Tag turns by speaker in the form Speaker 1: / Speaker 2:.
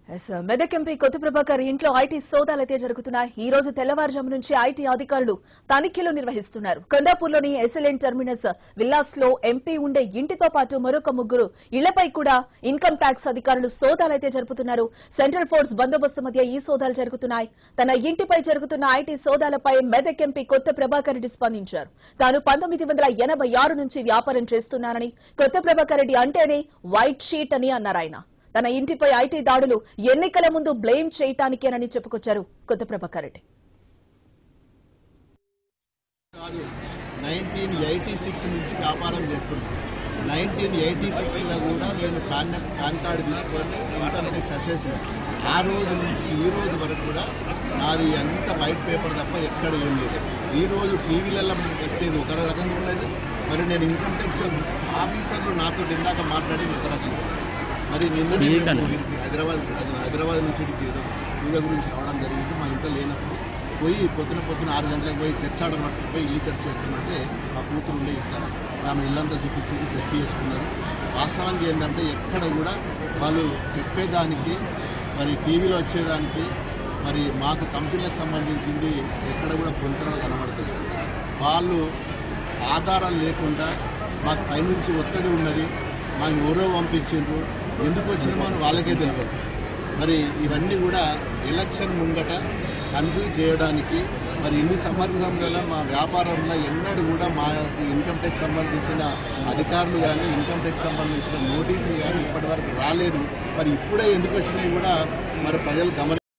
Speaker 1: Yes, Medak MP కొత్త ప్రభాకర్ ఇంట్లో IT సోదాలైతే జరుగుతున్నాయి ఈ రోజు తెల్లవారుజాము నుంచి ఐటీ అధికారులు తనిఖీలు నిర్వహిస్తున్నారు కొండాపూర్లోని ఎస్ఎల్ఎన్ టెర్మినస్ విల్లాస్ లో ఎంపీ ఉండే ఇంటితో పాటు మరొక ముగ్గురు ఇళ్లపై కూడా ఇన్కమ్ ట్యాక్స్ అధికారులు సోదాలైతే జరుపుతున్నారు సెంట్రల్ ఫోర్స్ బందోబస్తు మధ్య ఈ సోదాలు జరుగుతున్నాయి తన ఇంటిపై జరుగుతున్న ఐటీ సోదాలపై మెదక్ ఎంపీ కొత్త ప్రభాకర్ రెడ్డి స్పందించారు తాను పంతొమ్మిది వందల ఎనభై ఆరు నుంచి వ్యాపారం చేస్తున్నానని కొత్త ప్రభాకర్ రెడ్డి అంటేనే వైట్ షీట్ అని అన్నారు ఆయన తన ఇంటిపై ఐటీ దాడులు ఎన్నికల ముందు బ్లేమ్ చేయటానికేనని చెప్పుకొచ్చారు కొత్త ప్రభాకర్ రెడ్డి
Speaker 2: కాదు నైన్టీన్ ఎయిటీ సిక్స్ నుంచి వ్యాపారం చేస్తున్నాను నైన్టీన్ ఎయిటీ సిక్స్లో కూడా నేను పాన్ పాన్ కార్డు తీసుకొని ఇన్కమ్ ట్యాక్స్ అసెస్మెంట్ ఆ రోజు నుంచి ఈ రోజు వరకు కూడా నాది అంత వైట్ పేపర్ తప్ప ఎక్కడ ఏం లేదు ఈ రోజు టీవీలలో వచ్చేది ఒక రకంగా ఉన్నది మరి నేను ఇన్కమ్ ట్యాక్స్ ఆఫీసర్లు నాతో ఇందాక మాట్లాడేది ఒక రకంగా ఉన్నది. మరి నిన్న హైదరాబాద్ హైదరాబాద్ నుంచి ఇక్కడికి ఏదో పూజ గురించి రావడం జరిగింది మా ఇంట్లో లేనప్పుడు పోయి పొద్దున పొద్దున ఆరు గంటలకు పోయి చర్చ ఆడమట్టు పోయి ఇల్లు చర్చ చేస్తున్నట్టే మా కూతురు ఉండే ఇట్లా ఆమె ఇల్లంతా చూపించేది చర్చ చేసుకున్నారు వాస్తవానికి ఏంటంటే ఎక్కడ కూడా వాళ్ళు చెప్పేదానికి మరి టీవీలో వచ్చేదానికి మరి మాకు కంపెనీలకు సంబంధించింది ఎక్కడ కూడా పొంతన కనబడుతుంది వాళ్ళు ఆధారాలు లేకుండా మాకు పైనుంచి ఒత్తిడి ఉన్నది మాకు ఎవరో పంపించిండ్రు ఎందుకు వచ్చినామో అని వాళ్ళకే తెలియదు మరి ఇవన్నీ కూడా ఎలక్షన్ ముంగట కన్ఫ్యూజ్ చేయడానికి మరి ఇన్ని సంవత్సరంలో మా వ్యాపారంలో ఎన్నడూ కూడా మా ఇన్కమ్ ట్యాక్స్ సంబంధించిన అధికారులు కానీ ఇన్కమ్ ట్యాక్స్ సంబంధించిన నోటీసులు కానీ ఇప్పటివరకు రాలేదు మరి ఇప్పుడే ఎందుకు వచ్చినాయి కూడా మరి ప్రజలు గమని